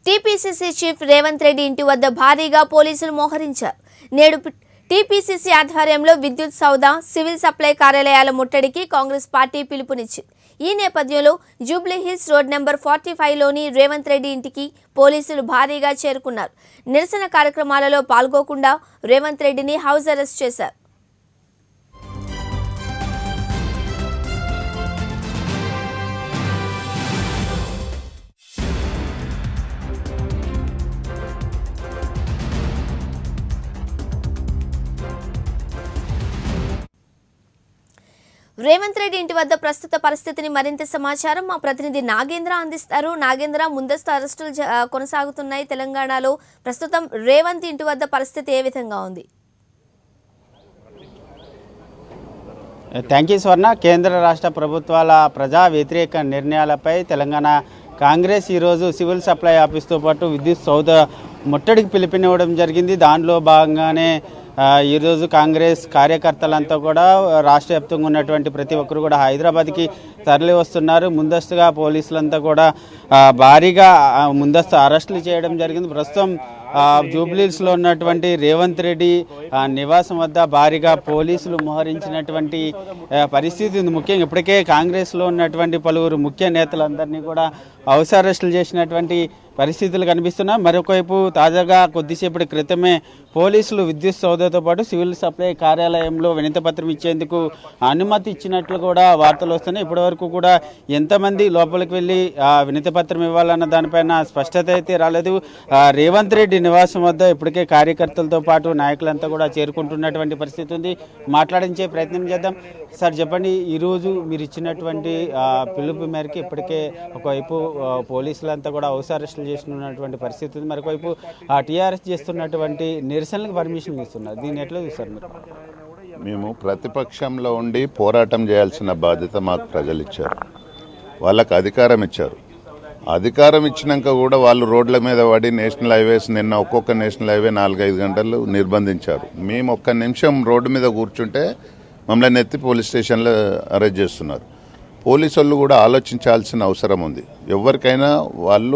TPCC chief Revanth Reddy ఇంటి వద్ద భారీగా పోలీసులు మోహరించారు నేడు పి- టీపీసీసీ ఆధ్వర్యంలో విద్యుత్ సౌద సివిల్ సప్లై కార్యాలయాల ముట్టడికి కాంగ్రెస్ పార్టీ పిలుపునిచ్చింది ఈ నేపథ్యంలో Jubilee Hills road number forty ఫైవ్లోని రేవంత్ రెడ్డి ఇంటికి పోలీసులు భారీగా చేరుకున్నారు నిరసన కార్యక్రమాలలో పాల్గోకుండా రేవంత్ రెడ్డిని హౌస్ అరెస్ట్ చేశారు రేవంత్ రెడ్డి ఇంటి వద్ద ప్రస్తుత పరిస్థితిని మరింత సమాచారం మా ప్రతినిధి నాగేంద్ర అందిస్తారు నాగేంద్ర ముందస్తు అరెస్టులు జ- ఆ, కొనసాగుతున్నాయి తెలంగాణలో ప్రస్తుతం రేవంత్ ఇంటి వద్ద పరిస్థితి ఏ విధంగా ఉంది థ్యాంక్ యూ స్వర్ణ కేంద్ర రాష్ట్ర ప్రభుత్వాల ప్రజా వ్యతిరేక నిర్ణయాలపై తెలంగాణ కాంగ్రెస్ ఈరోజు సివిల్ సప్లై ఆఫీస్తో పాటు విద్యుత్ సౌద ముట్టడికి పిలుపునివ్వడం జరిగింది దానిలో భాగంగానే ఆ, ఈరోజు కాంగ్రెస్ కార్యకర్తలంతా కూడా రాష్ట్ర వ్యాప్తంగా ఉన్నటువంటి ప్రతి ఒక్కరు కూడా హైదరాబాద్కి తరలి వస్తున్నారు ముందస్తుగా పోలీసులంతా కూడా ఆ, భారీగా ఆ, ముందస్తు అరెస్టులు చేయడం జరిగింది ప్రస్తుతం ఆ, జూబ్లీస్లో ఉన్నటువంటి రేవంత్ రెడ్డి ఆ, నివాసం వద్ద భారీగా పోలీసులు మోహరించినటువంటి ఆ, పరిస్థితి ఉంది ముఖ్యంగా ఇప్పటికే కాంగ్రెస్లో ఉన్నటువంటి పలువురు ముఖ్య నేతలందరినీ కూడా హౌస్ అరెస్టులు చేసినటువంటి పరిస్థితులు కనిపిస్తున్నాయి మరొకవైపు తాజాగా కొద్దిసేపటి క్రితమే పోలీసులు విద్యుత్ సౌదతో పాటు సివిల్ సప్లై కార్యాలయంలో వినతిపత్రం ఇచ్చేందుకు అనుమతి ఇచ్చినట్లు కూడా వార్తలు వస్తున్నాయి ఇప్పటివరకు కూడా ఎంతమంది లోపలికి వెళ్ళి ఆ, వినతిపత్రం ఇవ్వాలన్న దానిపైన స్పష్టత అయితే రాలేదు ఆ, రేవంత్ రెడ్డి నివాసం వద్ద ఇప్పటికే కార్యకర్తలతో పాటు నాయకులంతా కూడా చేరుకుంటున్నటువంటి పరిస్థితి ఉంది మాట్లాడించే ప్రయత్నం చేద్దాం సార్ చెప్పండి ఈరోజు మీరు ఇచ్చినటువంటి ఆ, పిలుపు మేరకు ఇప్పటికే ఒకవైపు ఆ, పోలీసులంతా కూడా హౌస్ అరెస్టులు చేస్తున్నటువంటి పరిస్థితి ఉంది మరొకవైపు ఆ టీఆర్ఎస్ చేస్తున్నటువంటి నిరసనలకు పర్మిషన్ ఇస్తున్నారు దీన్ని ఎట్లా చూస్తారు మీరు మేము ప్రతిపక్షంలో ఉండి పోరాటం చేయాల్సిన బాధ్యత మాకు ప్రజలు ఇచ్చారు వాళ్ళకు అధికారం ఇచ్చారు అధికారం ఇచ్చినాక కూడా వాళ్ళు రోడ్ల మీద పడి నేషనల్ హైవేస్ నిన్న ఒక్కొక్క నేషనల్ హైవే నాలుగైదు గంటలు నిర్బంధించారు మేము ఒక్క నిమిషం రోడ్డు మీద కూర్చుంటే మమ్మల్ని ఎత్తి పోలీస్ స్టేషన్లో అరెస్ట్ చేస్తున్నారు పోలీసు వాళ్ళు కూడా ఆలోచించాల్సిన అవసరం ఉంది ఎవరికైనా వాళ్ళు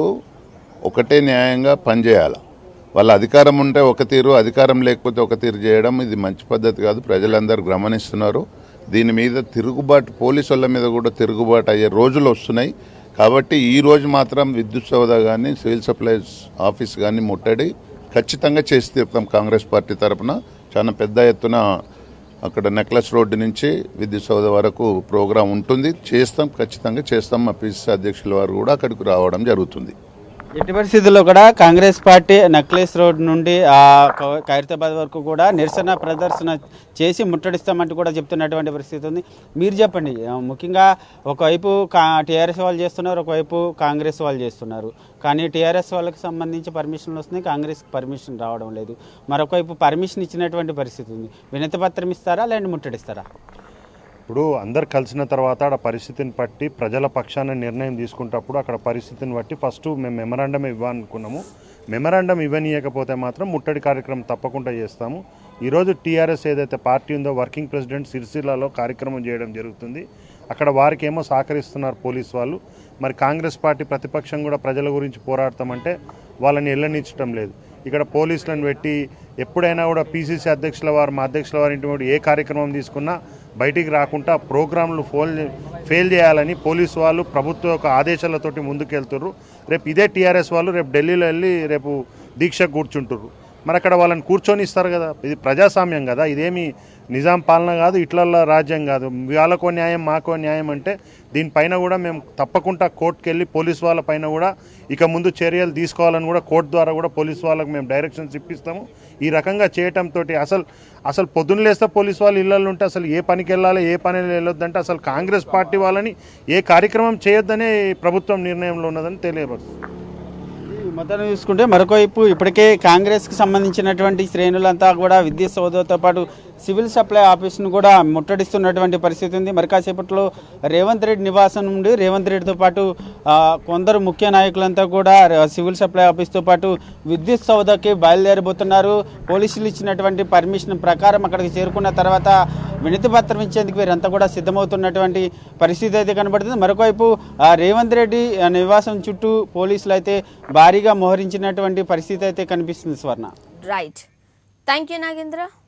ఒకటే న్యాయంగా పనిచేయాలి వాళ్ళ అధికారం ఉంటే ఒక తీరు అధికారం లేకపోతే ఒక తీరు చేయడం ఇది మంచి పద్ధతి కాదు ప్రజలందరూ గమనిస్తున్నారు దీని మీద తిరుగుబాటు పోలీసు వాళ్ళ మీద కూడా తిరుగుబాటు అయ్యే రోజులు వస్తున్నాయి కాబట్టి ఈ రోజు మాత్రం విద్యుత్ సౌదా కానీ సివిల్ సప్లైస్ ఆఫీస్ కానీ ముట్టడి ఖచ్చితంగా చేసి తీరుతాం కాంగ్రెస్ పార్టీ తరపున చాలా పెద్ద ఎత్తున అక్కడ నెక్లెస్ రోడ్డు నుంచి విద్యుత్ సౌద వరకు ప్రోగ్రాం ఉంటుంది చేస్తాం ఖచ్చితంగా చేస్తాం మా పిసిసి అధ్యక్షుల వారు కూడా అక్కడికి రావడం జరుగుతుంది ఎట్టి పరిస్థితుల్లో కూడా కాంగ్రెస్ పార్టీ నక్లెస్ రోడ్ నుండి ఆ ఖ- ఖైరతాబాద్ వరకు కూడా నిరసన ప్రదర్శన చేసి ముట్టడిస్తామంటూ కూడా చెప్తున్నటువంటి పరిస్థితి ఉంది మీరు చెప్పండి ఆ, ముఖ్యంగా ఒకవైపు కా టీఆర్ఎస్ వాళ్ళు చేస్తున్నారు ఒకవైపు కాంగ్రెస్ వాళ్ళు చేస్తున్నారు కానీ టీఆర్ఎస్ వాళ్ళకి సంబంధించి పర్మిషన్లు వస్తున్నాయి కాంగ్రెస్ పర్మిషన్ రావడం లేదు మరొకవైపు పర్మిషన్ ఇచ్చినటువంటి పరిస్థితి ఉంది వినతి పత్రం ఇస్తారా లేదంటే ముట్టడిస్తారా ఇప్పుడు అందరు కలిసిన తర్వాత ఆడ పరిస్థితిని బట్టి ప్రజల పక్షాన నిర్ణయం తీసుకుంటప్పుడు అక్కడ పరిస్థితిని బట్టి ఫస్ట్ మేము మెమరాండం ఇవ్వాలనుకున్నాము మెమరాండం ఇవ్వనీయకపోతే మాత్రం ముట్టడి కార్యక్రమం తప్పకుండా చేస్తాము ఈరోజు టీఆర్ఎస్ ఏదైతే పార్టీ ఉందో వర్కింగ్ ప్రెసిడెంట్ సిరిసిల్లాలో కార్యక్రమం చేయడం జరుగుతుంది అక్కడ వారికి ఏమో సహకరిస్తున్నారు పోలీస్ వాళ్ళు మరి కాంగ్రెస్ పార్టీ ప్రతిపక్షం కూడా ప్రజల గురించి పోరాడతామంటే వాళ్ళని వెళ్ళనిచ్చడం లేదు ఇక్కడ పోలీసులను పెట్టి ఎప్పుడైనా కూడా పీసీసీ అధ్యక్షుల వారు మా అధ్యక్షుల వారి ఇంటి ముందు ఏ కార్యక్రమం తీసుకున్నా బయటికి రాకుండా ప్రోగ్రాంలు ఫోల్ ఫెయిల్ చేయాలని పోలీసు వాళ్ళు ప్రభుత్వ యొక్క ఆదేశాలతోటి ముందుకెళ్తుర్రు రేపు ఇదే టీఆర్ఎస్ వాళ్ళు రేపు ఢిల్లీలో వెళ్ళి రేపు దీక్ష కూర్చుంటుర్రు మరి అక్కడ వాళ్ళని కూర్చొని ఇస్తారు కదా ఇది ప్రజాస్వామ్యం కదా ఇదేమి నిజాం పాలన కాదు ఇట్లల్లో రాజ్యం కాదు వాళ్ళకో న్యాయం మాకో న్యాయం అంటే దీనిపైన కూడా మేము తప్పకుండా కోర్టుకు వెళ్ళి పోలీస్ వాళ్ళ పైన కూడా ఇక ముందు చర్యలు తీసుకోవాలని కూడా కోర్టు ద్వారా కూడా పోలీస్ వాళ్ళకు మేము డైరెక్షన్స్ ఇప్పిస్తాము ఈ రకంగా చేయటంతో అసలు అసలు పొద్దున్న లేస్తే పోలీస్ వాళ్ళు ఇళ్ళల్లో ఉంటే అసలు ఏ పనికి వెళ్ళాలి ఏ పని వెళ్ళొద్దంటే అసలు కాంగ్రెస్ పార్టీ వాళ్ళని ఏ కార్యక్రమం చేయొద్దనే ప్రభుత్వం నిర్ణయంలో ఉన్నదని తెలియపరుస్తుంది ఈ మొత్తం చూసుకుంటే మరొకవైపు ఇప్పటికే కాంగ్రెస్కి సంబంధించినటువంటి శ్రేణులంతా కూడా విద్యుత్ సౌదతో పాటు సివిల్ సప్లై ఆఫీస్ను కూడా ముట్టడిస్తున్నటువంటి పరిస్థితి ఉంది మరి కాసేపట్లో రేవంత్ రెడ్డి నివాసం నుండి రేవంత్ రెడ్డితో పాటు ఆ, కొందరు ముఖ్య నాయకులంతా కూడా ర- సివిల్ సప్లై ఆఫీస్తో పాటు విద్యుత్ సౌదకి బయలుదేరబోతున్నారు పోలీసులు ఇచ్చినటువంటి పర్మిషన్ ప్రకారం అక్కడికి చేరుకున్న తర్వాత వినతి పత్రం ఇచ్చేందుకు వీరంతా కూడా సిద్ధమవుతున్నటువంటి పరిస్థితి అయితే కనబడుతుంది మరొకవైపు ఆ, రేవంత్ రెడ్డి ఆ, నివాసం చుట్టూ పోలీసులు అయితే భారీగా మోహరించినటువంటి పరిస్థితి అయితే కనిపిస్తుంది స్వర్ణ రైట్ థ్యాంక్ యూ నాగేంద్ర